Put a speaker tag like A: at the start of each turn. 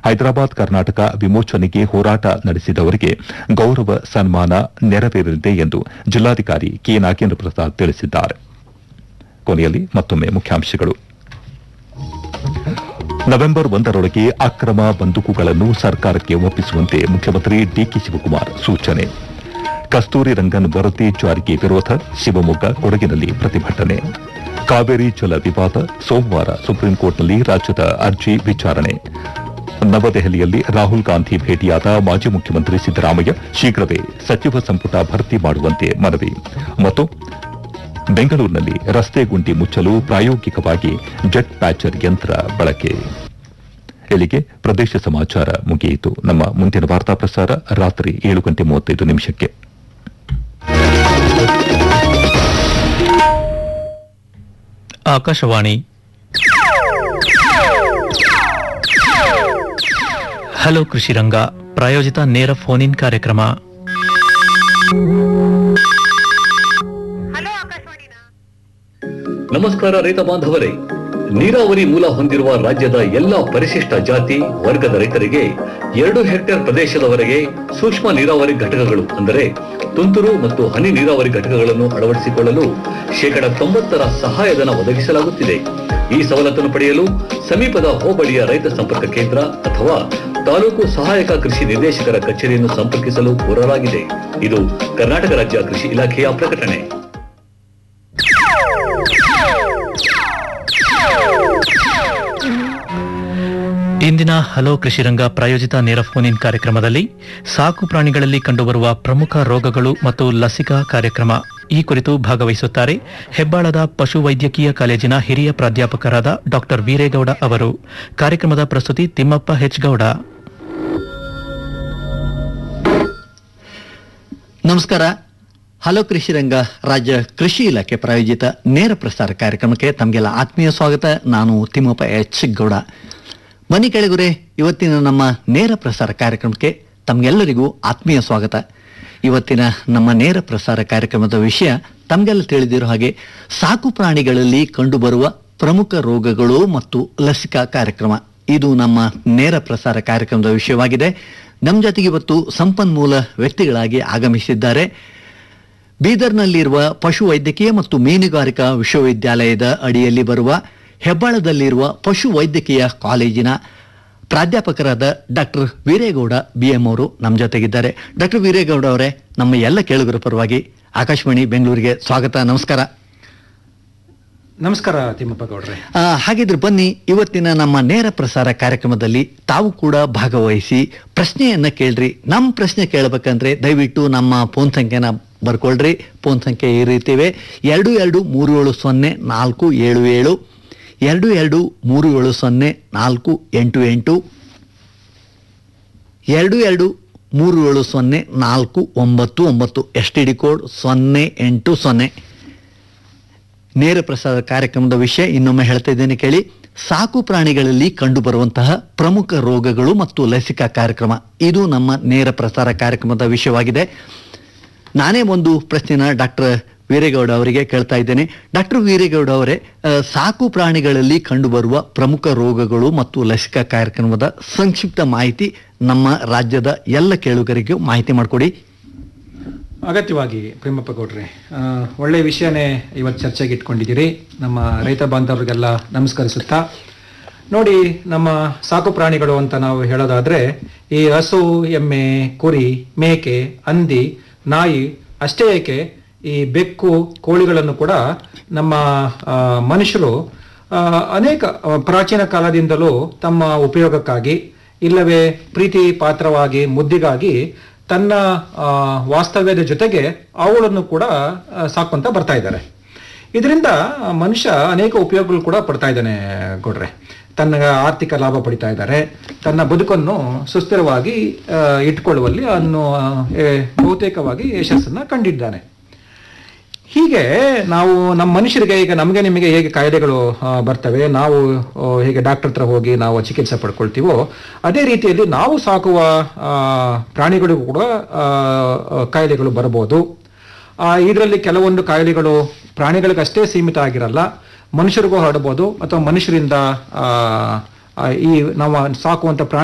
A: ಹೈದರಾಬಾದ್ ಕರ್ನಾಟಕ ವಿಮೋಚನೆಗೆ ಹೋರಾಟ ನಡೆಸಿದವರಿಗೆ ಗೌರವ ಸನ್ಮಾನ ನೆರವೇರಲಿದೆ ಎಂದು ಜಿಲ್ಲಾಧಿಕಾರಿ ಕೆ ನಾಗೇಂದ್ರ ಪ್ರಸಾದ್ ತಿಳಿಸಿದ್ದಾರೆ ಕೊನೆಯಲ್ಲಿ ಮತ್ತೊಮ್ಮೆ ಮುಖ್ಯಾಂಶಗಳು ನವೆಂಬರ್ ಒಂದರೊಳಗೆ ಅಕ್ರಮ ಬಂದೂಕುಗಳನ್ನು ಸರ್ಕಾರಕ್ಕೆ ಒಪ್ಪಿಸುವಂತೆ ಮುಖ್ಯಮಂತ್ರಿ ಡಿಕೆ ಶಿವಕುಮಾರ್ ಸೂಚನೆ ಕಸ್ತೂರಿ ರಂಗನ್ ವರದಿ ಜಾರಿಗೆ ವಿರೋಧ ಶಿವಮೊಗ್ಗ ಕೊಡಗಿನಲ್ಲಿ ಪ್ರತಿಭಟನೆ ಕಾವೇರಿ ಜಲ ವಿವಾದ ಸೋಮವಾರ ಸುಪ್ರೀಂಕೋರ್ಟ್ನಲ್ಲಿ ರಾಜ್ಯದ ಅರ್ಜಿ ವಿಚಾರಣೆ ನವದೆಹಲಿಯಲ್ಲಿ ರಾಹುಲ್ ಗಾಂಧಿ ಭೇಟಿಯಾದ ಮಾಜಿ ಮುಖ್ಯಮಂತ್ರಿ ಸಿದ್ದರಾಮಯ್ಯ ಶೀಘ್ರವೇ ಸಚಿವ ಸಂಪುಟ ಭರ್ತಿ ಮಾಡುವಂತೆ ಮನವಿ ಮತ್ತು ಬೆಂಗಳೂರಿನಲ್ಲಿ ರಸ್ತೆ ಗುಂಡಿ ಮುಚ್ಚಲು ಪ್ರಾಯೋಗಿಕವಾಗಿ ಜೆಟ್ ಪ್ಯಾಚರ್ ಯಂತ್ರ ಬಳಕೆ ಇಲ್ಲಿಗೆ ಪ್ರದೇಶ ಸಮಾಚಾರ ಮುಗಿಯಿತು ನಮ್ಮ ಮುಂದಿನ ವಾರ್ತಾ ಪ್ರಸಾರ ರಾತ್ರಿ ಏಳು ಗಂಟೆ ಮೂವತ್ತೈದು ನಿಮಿಷಕ್ಕೆ
B: ಆಕಾಶವಾಣಿ ಹಲೋ ಕೃಷಿ ರಂಗ ಪ್ರಾಯೋಜಿತ ನೇರ ಫೋನ್ ಇನ್ ಕಾರ್ಯಕ್ರಮ
C: ನಮಸ್ಕಾರ ರೈತ ಬಾಂಧವರೇ ನೀರಾವರಿ ಮೂಲ ಹೊಂದಿರುವ ರಾಜ್ಯದ ಎಲ್ಲಾ ಪರಿಶಿಷ್ಟ ಜಾತಿ ವರ್ಗದ ರೈತರಿಗೆ ಎರಡು ಹೆಕ್ಟೇರ್ ಪ್ರದೇಶದವರೆಗೆ ಸೂಕ್ಷ್ಮ ನೀರಾವರಿ ಘಟಕಗಳು ಅಂದರೆ ತುಂತುರು ಮತ್ತು ಹನಿ ನೀರಾವರಿ ಘಟಕಗಳನ್ನು ಅಳವಡಿಸಿಕೊಳ್ಳಲು ಶೇಕಡ ತೊಂಬತ್ತರ ಸಹಾಯಧನ ಒದಗಿಸಲಾಗುತ್ತಿದೆ ಈ ಸವಲತ್ತನ್ನು ಪಡೆಯಲು ಸಮೀಪದ ಹೋಬಳಿಯ ರೈತ ಸಂಪರ್ಕ ಕೇಂದ್ರ ಅಥವಾ ತಾಲೂಕು ಸಹಾಯಕ ಕೃಷಿ ನಿರ್ದೇಶಕರ ಕಚೇರಿಯನ್ನು ಸಂಪರ್ಕಿಸಲು ಕೋರಲಾಗಿದೆ ಇದು ಕರ್ನಾಟಕ ರಾಜ್ಯ ಕೃಷಿ ಇಲಾಖೆಯ ಪ್ರಕಟಣೆ
B: ಇಂದಿನ ಹಲೋ ಕೃಷಿ ರಂಗ ಪ್ರಾಯೋಜಿತ ನೇರ ಫೋನ್ ಇನ್ ಕಾರ್ಯಕ್ರಮದಲ್ಲಿ ಸಾಕು ಪ್ರಾಣಿಗಳಲ್ಲಿ ಕಂಡುಬರುವ ಪ್ರಮುಖ ರೋಗಗಳು ಮತ್ತು ಲಸಿಕಾ ಕಾರ್ಯಕ್ರಮ ಈ ಕುರಿತು ಭಾಗವಹಿಸುತ್ತಾರೆ ಹೆಬ್ಬಾಳದ ಪಶು ವೈದ್ಯಕೀಯ ಕಾಲೇಜಿನ ಹಿರಿಯ ಪ್ರಾಧ್ಯಾಪಕರಾದ ಡಾಕ್ಟರ್ ವೀರೇಗೌಡ ಅವರು ಕಾರ್ಯಕ್ರಮದ ಪ್ರಸ್ತುತಿ ತಿಮ್ಮಪ್ಪ ಹೆಚ್ ಗೌಡ
D: ನಮಸ್ಕಾರ ಹಲೋ ಕೃಷಿ ರಂಗ ರಾಜ್ಯ ಕೃಷಿ ಇಲಾಖೆ ಪ್ರಾಯೋಜಿತ ನೇರ ಪ್ರಸಾರ ಕಾರ್ಯಕ್ರಮಕ್ಕೆ ತಮಗೆಲ್ಲ ಆತ್ಮೀಯ ಸ್ವಾಗತ ನಾನು ತಿಮ್ಮಪ್ಪ ಎಚ್ ಗೌಡ ಬನ್ನಿ ಕೆಳಗುರೆ ಇವತ್ತಿನ ನಮ್ಮ ನೇರ ಪ್ರಸಾರ ಕಾರ್ಯಕ್ರಮಕ್ಕೆ ತಮಗೆಲ್ಲರಿಗೂ ಆತ್ಮೀಯ ಸ್ವಾಗತ ಇವತ್ತಿನ ನಮ್ಮ ನೇರ ಪ್ರಸಾರ ಕಾರ್ಯಕ್ರಮದ ವಿಷಯ ತಮಗೆಲ್ಲ ತಿಳಿದಿರೋ ಹಾಗೆ ಸಾಕು ಪ್ರಾಣಿಗಳಲ್ಲಿ ಕಂಡುಬರುವ ಪ್ರಮುಖ ರೋಗಗಳು ಮತ್ತು ಲಸಿಕಾ ಕಾರ್ಯಕ್ರಮ ಇದು ನಮ್ಮ ನೇರ ಪ್ರಸಾರ ಕಾರ್ಯಕ್ರಮದ ವಿಷಯವಾಗಿದೆ ನಮ್ಮ ಜೊತೆಗೆ ಇವತ್ತು ಸಂಪನ್ಮೂಲ ವ್ಯಕ್ತಿಗಳಾಗಿ ಆಗಮಿಸಿದ್ದಾರೆ ಬೀದರ್ನಲ್ಲಿರುವ ಪಶು ವೈದ್ಯಕೀಯ ಮತ್ತು ಮೀನುಗಾರಿಕಾ ವಿಶ್ವವಿದ್ಯಾಲಯದ ಅಡಿಯಲ್ಲಿ ಬರುವ ಹೆಬ್ಬಾಳದಲ್ಲಿರುವ ಪಶು ವೈದ್ಯಕೀಯ ಕಾಲೇಜಿನ ಪ್ರಾಧ್ಯಾಪಕರಾದ ಡಾಕ್ಟರ್ ವೀರೇಗೌಡ ಬಿ ಎಂ ಅವರು ನಮ್ಮ ಜೊತೆಗಿದ್ದಾರೆ ಡಾಕ್ಟರ್ ವೀರೇಗೌಡ ಅವರೇ ನಮ್ಮ ಎಲ್ಲ ಕೇಳುಗರ ಪರವಾಗಿ ಆಕಾಶವಾಣಿ ಬೆಂಗಳೂರಿಗೆ ಸ್ವಾಗತ ನಮಸ್ಕಾರ
E: ನಮಸ್ಕಾರ ತಿಮ್ಮಪ್ಪ ಗೌಡ್ರೆ
D: ಆ, ಹಾಗಿದ್ರೆ ಬನ್ನಿ ಇವತ್ತಿನ ನಮ್ಮ ನೇರ ಪ್ರಸಾರ ಕಾರ್ಯಕ್ರಮದಲ್ಲಿ ತಾವು ಕೂಡ ಭಾಗವಹಿಸಿ ಪ್ರಶ್ನೆಯನ್ನ ಕೇಳ್ರಿ ನಮ್ಮ ಪ್ರಶ್ನೆ ಕೇಳಬೇಕಂದ್ರೆ ದಯವಿಟ್ಟು ನಮ್ಮ ಫೋನ್ ಸಂಖ್ಯೆನ ಬರ್ಕೊಳ್ರಿ ಫೋನ್ ಸಂಖ್ಯೆ ಈ ರೀತಿ ಇವೆ ಎರಡು ಎರಡು ಮೂರು ಏಳು ಸೊನ್ನೆ ನಾಲ್ಕು ಏಳು ಏಳು ಎರಡು ಎರಡು ಮೂರು ಏಳು ಸೊನ್ನೆ ನಾಲ್ಕು ಎಂಟು ಎಂಟು ಎರಡು ಎರಡು ಮೂರು ಏಳು ಸೊನ್ನೆ ನಾಲ್ಕು ಒಂಬತ್ತು ಒಂಬತ್ತು ಎಸ್ ಟಿ ಡಿ ಕೋಡ್ ಸೊನ್ನೆ ಎಂಟು ಸೊನ್ನೆ ನೇರ ಪ್ರಸಾರ ಕಾರ್ಯಕ್ರಮದ ವಿಷಯ ಇನ್ನೊಮ್ಮೆ ಹೇಳ್ತಾ ಇದ್ದೇನೆ ಕೇಳಿ ಸಾಕು ಪ್ರಾಣಿಗಳಲ್ಲಿ ಕಂಡುಬರುವಂತಹ ಪ್ರಮುಖ ರೋಗಗಳು ಮತ್ತು ಲಸಿಕಾ ಕಾರ್ಯಕ್ರಮ ಇದು ನಮ್ಮ ನೇರ ಪ್ರಸಾರ ಕಾರ್ಯಕ್ರಮದ ವಿಷಯವಾಗಿದೆ ನಾನೇ ಒಂದು ಪ್ರಶ್ನೆನ ಡಾಕ್ಟರ್ ವೀರೇಗೌಡ ಅವರಿಗೆ ಕೇಳ್ತಾ ಇದ್ದೇನೆ ಡಾಕ್ಟರ್ ವೀರೇಗೌಡ ಅವರೇ ಆ, ಸಾಕು ಪ್ರಾಣಿಗಳಲ್ಲಿ ಕಂಡುಬರುವ ಪ್ರಮುಖ ರೋಗಗಳು ಮತ್ತು ಲಸಿಕಾ ಕಾರ್ಯಕ್ರಮದ ಸಂಕ್ಷಿಪ್ತ ಮಾಹಿತಿ ನಮ್ಮ ರಾಜ್ಯದ ಎಲ್ಲ ಕೇಳುಗರಿಗೂ ಮಾಹಿತಿ ಮಾಡಿಕೊಡಿ
E: ಅಗತ್ಯವಾಗಿ ತಿಮ್ಮಪ್ಪ ಗೌಡ್ರೆ ಆ, ಒಳ್ಳೆಯ ವಿಷಯನೇ ಇವತ್ತು ಚರ್ಚೆಗೆ ಇಟ್ಕೊಂಡಿದ್ದೀರಿ ನಮ್ಮ ರೈತ ಬಾಂಧವರಿಗೆಲ್ಲ ನಮಸ್ಕರಿಸುತ್ತಾ ನೋಡಿ ನಮ್ಮ ಸಾಕು ಪ್ರಾಣಿಗಳು ಅಂತ ನಾವು ಹೇಳೋದಾದ್ರೆ ಈ ಹಸು ಎಮ್ಮೆ ಕುರಿ ಮೇಕೆ ಹಂದಿ ನಾಯಿ ಅಷ್ಟೇ ಏಕೆ ಈ ಬೆಕ್ಕು ಕೋಳಿಗಳನ್ನು ಕೂಡ ನಮ್ಮ ಆ, ಮನುಷ್ಯರು ಆ, ಅನೇಕ ಆ, ಪ್ರಾಚೀನ ಕಾಲದಿಂದಲೂ ತಮ್ಮ ಉಪಯೋಗಕ್ಕಾಗಿ ಇಲ್ಲವೇ ಪ್ರೀತಿ ಪಾತ್ರವಾಗಿ ಮುದ್ದಿಗಾಗಿ ತನ್ನ ಆ, ವಾಸ್ತವ್ಯದ ಜೊತೆಗೆ ಅವುಗಳನ್ನು ಕೂಡ ಆ, ಸಾಕೊಂತ ಬರ್ತಾ ಇದ್ದಾರೆ ಇದರಿಂದ ಮನುಷ್ಯ ಅನೇಕ ಉಪಯೋಗಗಳು ಕೂಡ ಪಡ್ತಾ ಇದ್ದಾನೆ ಗೌಡ್ರೆ ತನ್ನ ಆರ್ಥಿಕ ಲಾಭ ಪಡಿತಾ ಇದ್ದಾರೆ ತನ್ನ ಬದುಕನ್ನು ಸುಸ್ಥಿರವಾಗಿ ಆ, ಇಟ್ಕೊಳ್ಳುವಲ್ಲಿ ಅನ್ನು ಆ, ಏ- ಬಹುತೇಕವಾಗಿ ಯಶಸ್ಸನ್ನ ಕಂಡಿದ್ದಾನೆ ಹೀಗೆ ನಾವು ನಮ್ಮ ಮನುಷ್ಯರಿಗೆ ಈಗ ನಮಗೆ ನಿಮಗೆ ಹೇಗೆ ಕಾಯಿಲೆಗಳು ಆ, ಬರ್ತವೆ ನಾವು ಆ, ಹೇಗೆ ಡಾಕ್ಟರ್ ಹತ್ರ ಹೋಗಿ ನಾವು ಚಿಕಿತ್ಸೆ ಪಡ್ಕೊಳ್ತೀವೋ ಅದೇ ರೀತಿಯಲ್ಲಿ ನಾವು ಸಾಕುವ ಆ, ಪ್ರಾಣಿಗಳಿಗೂ ಕೂಡ ಆ, ಆ, ಕಾಯಿಲೆಗಳು ಬರಬಹುದು ಇದರಲ್ಲಿ ಕೆಲವೊಂದು ಕಾಯಿಲೆಗಳು ಪ್ರಾಣಿಗಳಿಗಷ್ಟೇ ಸೀಮಿತ ಆಗಿರಲ್ಲ ಮನುಷ್ಯರಿಗೂ ಹರಡಬಹುದು ಅಥವಾ ಮನುಷ್ಯರಿಂದ ಆ, ಆ, ಈ ನಾವು ಸಾಕುವಂತ ಪ್ರಾಣಿ